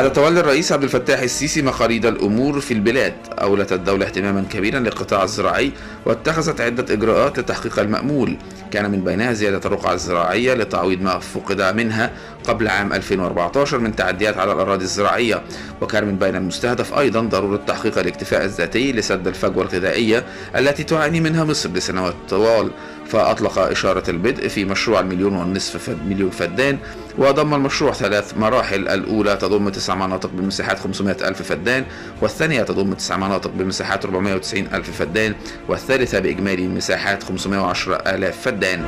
بعد تولي الرئيس عبد الفتاح السيسي مقاليد الأمور في البلاد أولت الدولة اهتماما كبيرا للقطاع الزراعي واتخذت عدة إجراءات لتحقيق المأمول كان من بينها زيادة الرقعة الزراعية لتعويض ما فقد منها قبل عام 2014 من تعديات على الأراضي الزراعية وكان من بين المستهدف أيضا ضرورة تحقيق الاكتفاء الذاتي لسد الفجوة الغذائية التي تعاني منها مصر لسنوات طوال فأطلق إشارة البدء في مشروع المليون والنصف مليون فدان وضم المشروع ثلاث مراحل الأولى تضم تسع مناطق بمساحات 500 ألف فدان والثانية تضم تسع مناطق بمساحات 490 ألف فدان والثالثة بإجمالي مساحات 510 آلاف فدان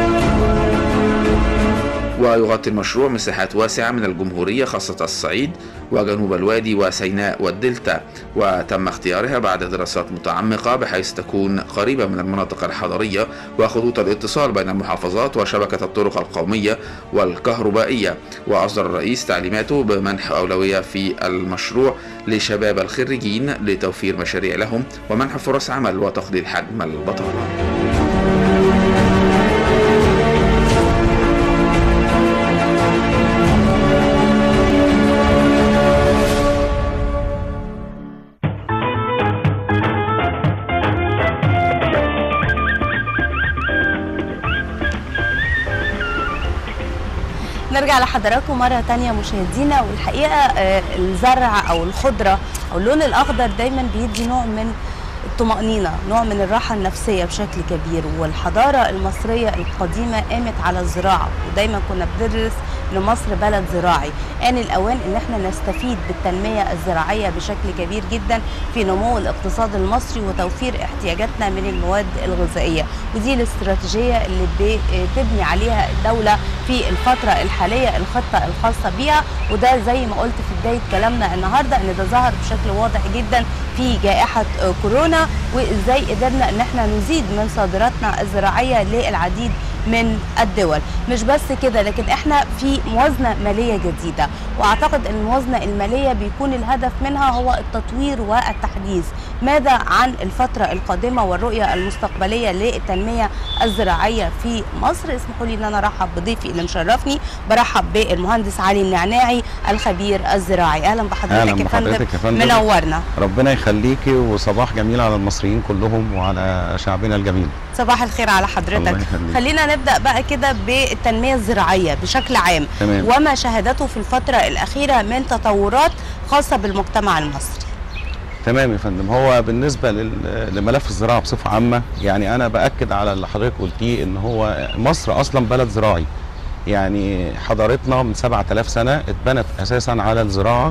ويغطي المشروع مساحات واسعة من الجمهورية خاصة الصعيد وجنوب الوادي وسيناء والدلتا وتم اختيارها بعد دراسات متعمقة بحيث تكون قريبة من المناطق الحضرية وخطوط الاتصال بين المحافظات وشبكة الطرق القومية والكهربائية وأصدر الرئيس تعليماته بمنح أولوية في المشروع لشباب الخريجين لتوفير مشاريع لهم ومنح فرص عمل وتقليل حجم البطالة نرجع لحضراتكم مرة تانية مشاهدينا والحقيقة آه، الزرع أو الخضرة أو اللون الأخضر دايما بيدي نوع من الطمأنينة نوع من الراحة النفسية بشكل كبير والحضارة المصرية القديمة قامت على الزراعة ودايما كنا بندرس ان مصر بلد زراعي آن الأوان ان احنا نستفيد بالتنمية الزراعية بشكل كبير جدا في نمو الاقتصاد المصري وتوفير احتياجاتنا من المواد الغذائية ودي الاستراتيجية اللي بتبني عليها الدولة في الفترة الحالية الخطة الخاصة بيها وده زي ما قلت في بداية كلامنا النهاردة ان ده ظهر بشكل واضح جدا في جائحة آه، كورونا وازاي قدرنا ان احنا نزيد من صادراتنا الزراعية للعديد من الدول مش بس كده لكن احنا في موازنة مالية جديدة واعتقد ان الموازنة المالية بيكون الهدف منها هو التطوير والتحديث ماذا عن الفترة القادمة والرؤية المستقبلية للتنمية الزراعية في مصر اسمحوا لي ان انا ارحب بضيفي اللي مشرفني برحب بالمهندس علي النعناعي الخبير الزراعي اهلا بحضرتك اهلا يا فندم بحضرتك يا فندم منورنا ربنا يخليكي وصباح جميل على المصريين كلهم وعلى شعبنا الجميل صباح الخير على حضرتك الله يخليك. خلينا نبدا بقى كده بالتنميه الزراعيه بشكل عام تمام. وما شهدته في الفتره الاخيره من تطورات خاصه بالمجتمع المصري تمام يا فندم هو بالنسبه لل- لملف الزراعه بصفه عامه يعني انا باكد على اللي حضرتك قلتيه ان هو مصر اصلا بلد زراعي يعني حضارتنا من 7000 سنه اتبنت اساسا على الزراعه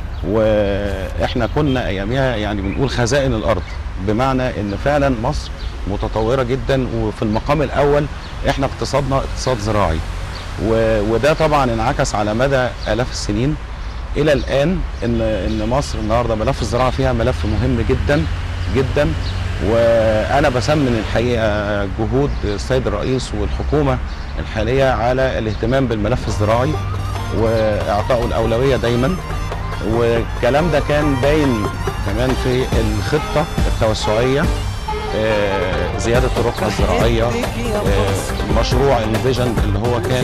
واحنا كنا اياميها يعني بنقول خزائن الارض بمعنى ان فعلا مصر متطوره جدا وفي المقام الاول احنا اقتصادنا اقتصاد زراعي و- وده طبعا انعكس على مدى الاف السنين الى الان ان ان مصر النهارده ملف الزراعه فيها ملف مهم جدا جدا وانا بسمن الحقيقه جهود السيد الرئيس والحكومه الحاليه على الاهتمام بالملف الزراعي واعطائه الاولويه دايما والكلام ده كان باين كمان في الخطه التوسعيه آه، زياده الرقعه الزراعيه آه، مشروع الفيجن اللي هو كان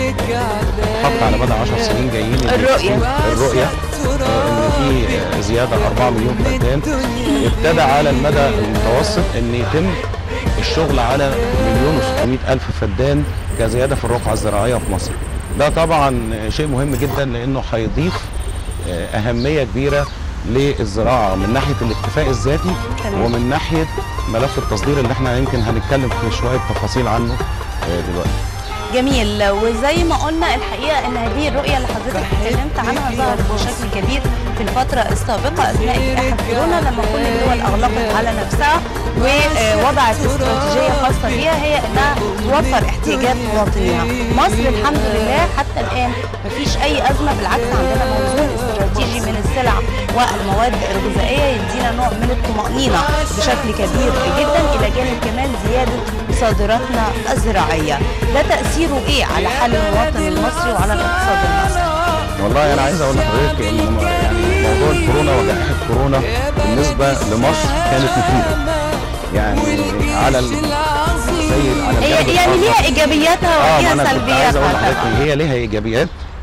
حط على مدى 10 سنين جايين إن الرؤية. في- الرؤيه آه، ان في آه، زياده 4 مليون فدان ابتدى على المدى المتوسط ان يتم الشغل على مليون و600 الف فدان كزياده في الرقعه الزراعيه في مصر ده طبعا شيء مهم جدا لانه هيضيف آه، اهميه كبيره للزراعه من ناحيه الاكتفاء الذاتي تمام. ومن ناحيه ملف التصدير اللي احنا يمكن هنتكلم في شويه تفاصيل عنه آه، دلوقتي جميل وزي ما قلنا الحقيقه ان هذه الرؤيه اللي حضرتك اتكلمت عنها ظهرت بشكل كبير في الفتره السابقه اثناء جائحه كورونا لما كل الدول اغلقت على نفسها ووضعت استراتيجيه خاصه بيها هي انها توفر احتياجات مواطنيها. مصر الحمد لله حتى الان مفيش اي ازمه بالعكس عندنا موزون استراتيجي من السلع والمواد الغذائيه يدينا نوع من الطمانينه بشكل كبير جدا الى جانب كمان زياده صادراتنا الزراعيه. ده تاثيره ايه على حال المواطن المصري وعلى الاقتصاد المصري؟ والله انا عايز اقول لحضرتك ان م- يعني موضوع الكورونا وجائحه كورونا بالنسبه لمصر كانت مفيده يعني على ال... زي على الجانب هي يعني الآخر. ليها ايجابياتها اه ما وليها انا كنت عايز اقول سلبياتها لحضرتك طبعا. ان هي ليها ايجابيات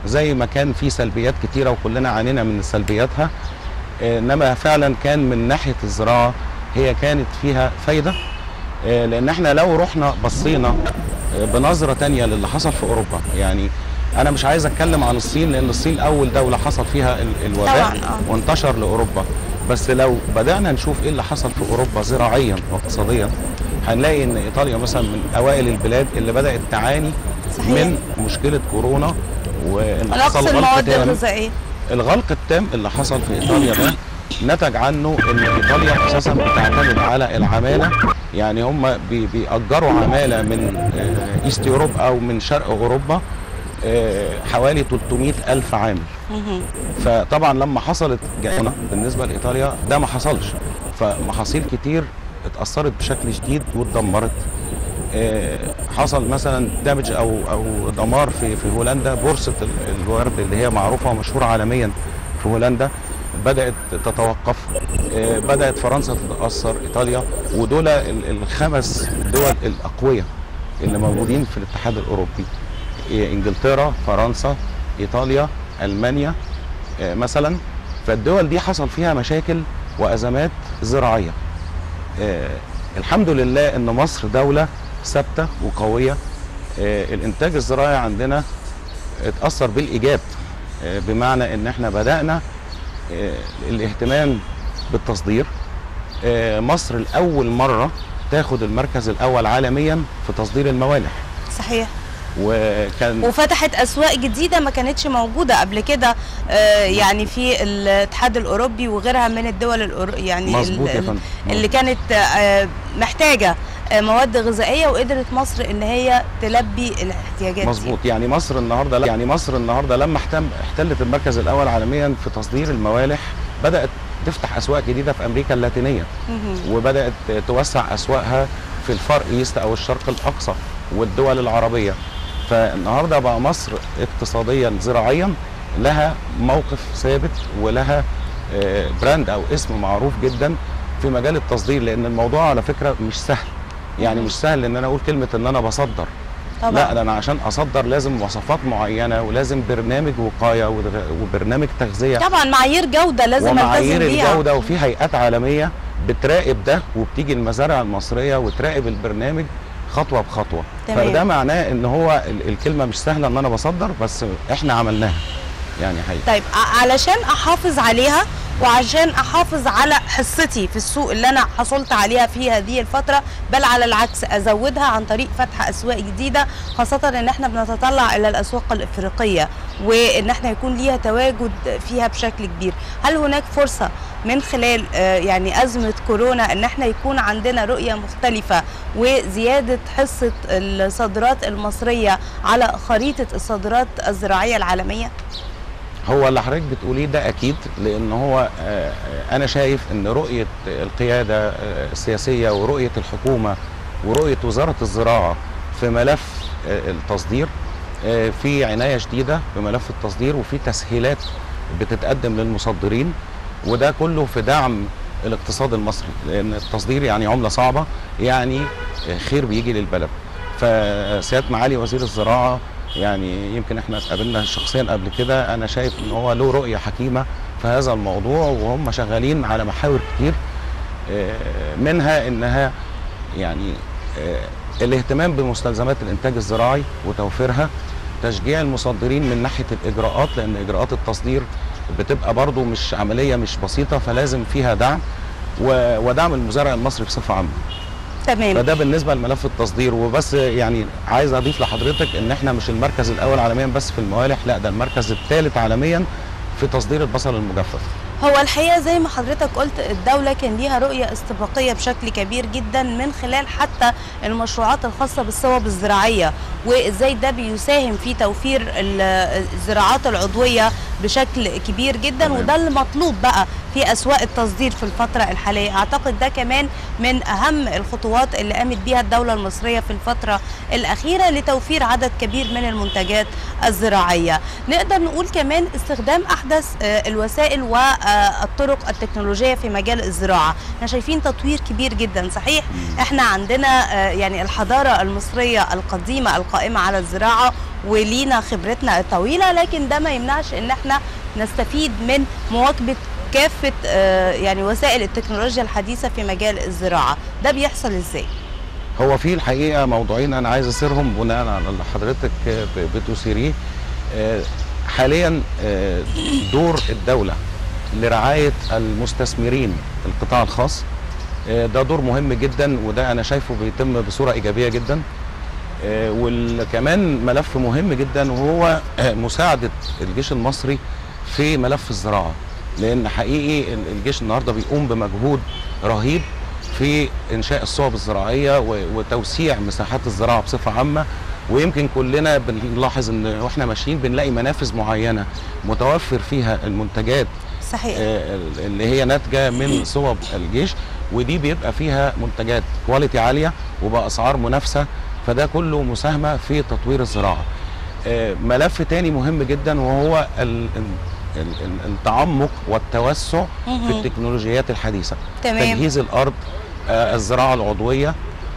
زي ما كان في سلبيات كتيره وكلنا عانينا من سلبياتها آه، انما فعلا كان من ناحيه الزراعه هي كانت فيها فايده آه، لان احنا لو رحنا بصينا آه، بنظره تانية للي حصل في اوروبا يعني انا مش عايز اتكلم عن الصين لان الصين اول دوله حصل فيها ال- الوباء طبعاً، آه. وانتشر لاوروبا بس لو بدانا نشوف ايه اللي حصل في اوروبا زراعيا واقتصاديا هنلاقي ان ايطاليا مثلا من اوائل البلاد اللي بدات تعاني صحيح. من مشكله كورونا وان نقص حصل غلق المواد تام الغذائيه الغلق التام اللي حصل في ايطاليا ده نتج عنه ان ايطاليا اساسا بتعتمد على العماله يعني هم بي- بيأجروا عماله من آه، ايست اوروبا او من شرق اوروبا آه، حوالي 300 الف عامل مهم. فطبعا لما حصلت جائحه بالنسبه لايطاليا ده ما حصلش فمحاصيل كتير اتاثرت بشكل شديد واتدمرت آه، حصل مثلا دامج او او دمار في في هولندا بورصه ال- الورد اللي هي معروفه ومشهوره عالميا في هولندا بدات تتوقف آه، بدات فرنسا تتاثر ايطاليا ودول ال- الخمس دول الاقوياء اللي موجودين في الاتحاد الاوروبي إيه، انجلترا فرنسا ايطاليا المانيا آه، مثلا فالدول دي حصل فيها مشاكل وازمات زراعيه آه، الحمد لله ان مصر دوله ثابته وقويه آه، الانتاج الزراعي عندنا اتاثر بالايجاب آه، بمعنى ان احنا بدانا آه، الاهتمام بالتصدير آه، مصر لاول مره تاخد المركز الاول عالميا في تصدير الموالح صحيح وكان وفتحت اسواق جديده ما كانتش موجوده قبل كده آه، يعني في الاتحاد الاوروبي وغيرها من الدول الأورو... يعني مظبوط ال- يا ال- فندم اللي كانت آه، محتاجه آه، مواد غذائيه وقدرت مصر ان هي تلبي الاحتياجات دي. مظبوط يعني مصر النهارده يعني مصر النهارده لما احتم احتلت المركز الاول عالميا في تصدير الموالح بدات تفتح اسواق جديده في امريكا اللاتينيه مهم. وبدات توسع اسواقها في الفار ايست او الشرق الاقصى والدول العربيه فالنهارده بقى مصر اقتصاديا زراعيا لها موقف ثابت ولها آه، براند او اسم معروف جدا في مجال التصدير لان الموضوع على فكره مش سهل يعني مش سهل ان انا اقول كلمه ان انا بصدر طبعا لا ده انا عشان اصدر لازم مواصفات معينه ولازم برنامج وقايه ودغ- وبرنامج تغذيه طبعا معايير جوده لازم التزم ومعايير بيها الجوده وفي هيئات عالميه بتراقب ده وبتيجي المزارع المصريه وتراقب البرنامج خطوه بخطوه تمام. فده معناه ان هو ال- الكلمه مش سهله ان انا بصدر بس احنا عملناها يعني حقيقي طيب ع- علشان احافظ عليها وعشان احافظ على حصتي في السوق اللي انا حصلت عليها في هذه الفتره بل على العكس ازودها عن طريق فتح اسواق جديده خاصه ان احنا بنتطلع الى الاسواق الافريقيه وان احنا يكون ليها تواجد فيها بشكل كبير هل هناك فرصه من خلال آه، يعني ازمه كورونا ان احنا يكون عندنا رؤيه مختلفه وزياده حصه الصادرات المصريه على خريطه الصادرات الزراعيه العالميه هو اللي حضرتك بتقوليه ده اكيد لان هو آه، آه، انا شايف ان رؤيه القياده آه، السياسيه ورؤيه الحكومه ورؤيه وزاره الزراعه في ملف آه، التصدير آه، في عنايه شديده بملف التصدير وفي تسهيلات بتتقدم للمصدرين وده كله في دعم الاقتصاد المصري لان التصدير يعني عمله صعبه يعني آه، خير بيجي للبلد فسياده معالي وزير الزراعه يعني يمكن احنا اتقابلنا شخصيا قبل كده انا شايف ان هو له رؤيه حكيمه في هذا الموضوع وهم شغالين على محاور كتير آه، منها انها يعني آه، الاهتمام بمستلزمات الانتاج الزراعي وتوفيرها تشجيع المصدرين من ناحيه الاجراءات لان اجراءات التصدير بتبقى برضو مش عمليه مش بسيطه فلازم فيها دعم و- ودعم المزارع المصري بصفه عامه تمام فده بالنسبه لملف التصدير وبس يعني عايز اضيف لحضرتك ان احنا مش المركز الاول عالميا بس في الموالح لا ده المركز الثالث عالميا في تصدير البصل المجفف هو الحقيقه زي ما حضرتك قلت الدوله كان ليها رؤيه استباقيه بشكل كبير جدا من خلال حتى المشروعات الخاصه بالصوب الزراعيه وازاي ده بيساهم في توفير ال- الزراعات العضويه بشكل كبير جدا تمام. وده اللي مطلوب بقى في اسواق التصدير في الفتره الحاليه اعتقد ده كمان من اهم الخطوات اللي قامت بيها الدوله المصريه في الفتره الاخيره لتوفير عدد كبير من المنتجات الزراعيه نقدر نقول كمان استخدام احدث آه، الوسائل والطرق التكنولوجيه في مجال الزراعه احنا شايفين تطوير كبير جدا صحيح احنا عندنا آه، يعني الحضاره المصريه القديمه القائمه على الزراعه ولينا خبرتنا الطويله لكن ده ما يمنعش ان احنا نستفيد من مواكبه كافه آه، يعني وسائل التكنولوجيا الحديثه في مجال الزراعه ده بيحصل ازاي هو في الحقيقه موضوعين انا عايز اثيرهم بناء على اللي حضرتك ب- بتثيريه آه، حاليا آه، دور الدوله لرعايه المستثمرين القطاع الخاص آه، ده دور مهم جدا وده انا شايفه بيتم بصوره ايجابيه جدا آه، وكمان ملف مهم جدا وهو آه، مساعده الجيش المصري في ملف الزراعه لان حقيقي ال- الجيش النهارده بيقوم بمجهود رهيب في انشاء الصوب الزراعيه و- وتوسيع مساحات الزراعه بصفه عامه ويمكن كلنا بنلاحظ ان واحنا ماشيين بنلاقي منافذ معينه متوفر فيها المنتجات صحيح آه، اللي هي ناتجه من صوب الجيش ودي بيبقى فيها منتجات كواليتي عاليه وباسعار منافسه فده كله مساهمه في تطوير الزراعه. آه، ملف تاني مهم جدا وهو ال- ال- ال- التعمق والتوسع في مهم. التكنولوجيات الحديثه. تمام تجهيز الارض آه، الزراعه العضويه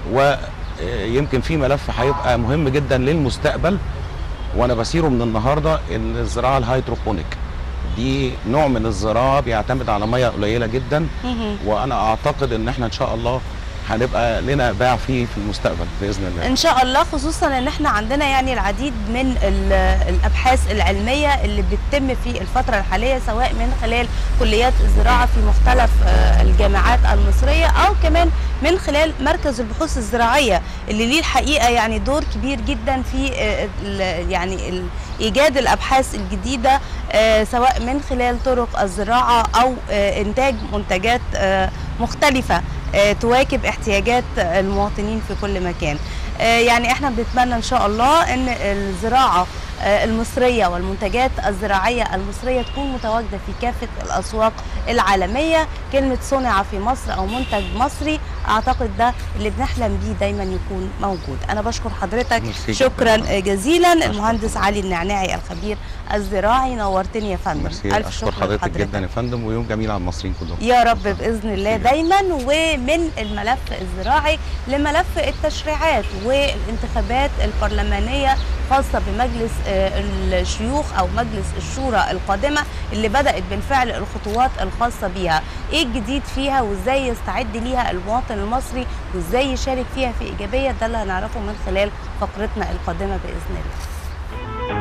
ويمكن في ملف هيبقى مهم جدا للمستقبل وانا بسيره من النهارده الزراعه الهيدروبونيك دي نوع من الزراعه بيعتمد على ميه قليله جدا مهم. وانا اعتقد ان احنا ان شاء الله هنبقى لنا باع فيه في المستقبل باذن الله ان شاء الله خصوصا ان احنا عندنا يعني العديد من ال- الابحاث العلميه اللي بتتم في الفتره الحاليه سواء من خلال كليات الزراعه في مختلف آه، الجامعات المصريه او كمان من خلال مركز البحوث الزراعيه اللي ليه الحقيقه يعني دور كبير جدا في آه، ال- يعني ال- ايجاد الابحاث الجديده آه، سواء من خلال طرق الزراعه او آه، انتاج منتجات آه، مختلفه آه، تواكب احتياجات المواطنين في كل مكان آه، يعني احنا بنتمنى ان شاء الله ان الزراعه آه، المصريه والمنتجات الزراعيه المصريه تكون متواجده في كافه الاسواق العالميه كلمه صنع في مصر او منتج مصري اعتقد ده اللي بنحلم بيه دايما يكون موجود انا بشكر حضرتك ميرسي شكرا جداً. جزيلا المهندس علي النعناعي الخبير الزراعي نورتني يا فندم ميرسي اشكر حضرتك جدا يا فندم ويوم جميل على المصريين كلهم يا رب باذن الله ميرسي. دايما ومن الملف الزراعي لملف التشريعات والانتخابات البرلمانيه خاصه بمجلس آه، الشيوخ او مجلس الشورى القادمه اللي بدات بالفعل الخطوات الخاصه بيها ايه الجديد فيها وازاي يستعد ليها المواطن المصري وازاي يشارك فيها في ايجابيه ده اللي هنعرفه من خلال فقرتنا القادمه باذن الله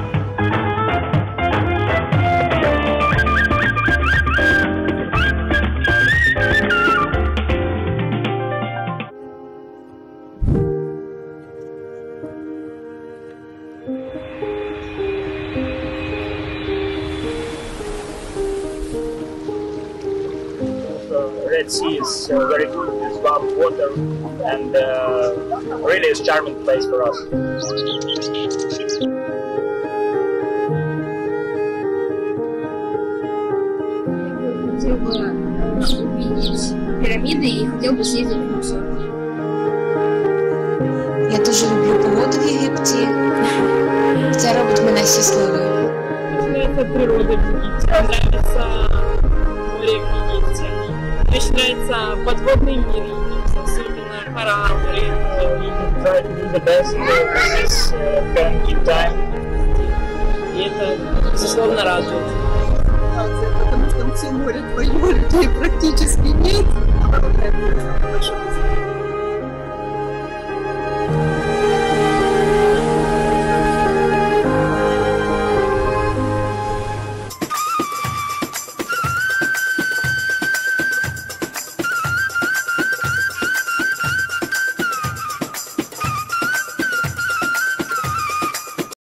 the Red Sea is uh, very good, it's warm water, and uh, really is charming place for us. хотел бы э, увидеть пирамиды и хотел бы съездить в Мусор. Я дуже люблю погоду в Єгипті. Це робить мене щасливою. Мне нравится природа в Египте, мне нравится море в Египте. Мне очень нравится подводный мир Египта, особенно кораллы, рыбы. We try to do the best uh, with this uh, quarantine time. И это, безусловно, радует. потому что все море твое, людей практически нет.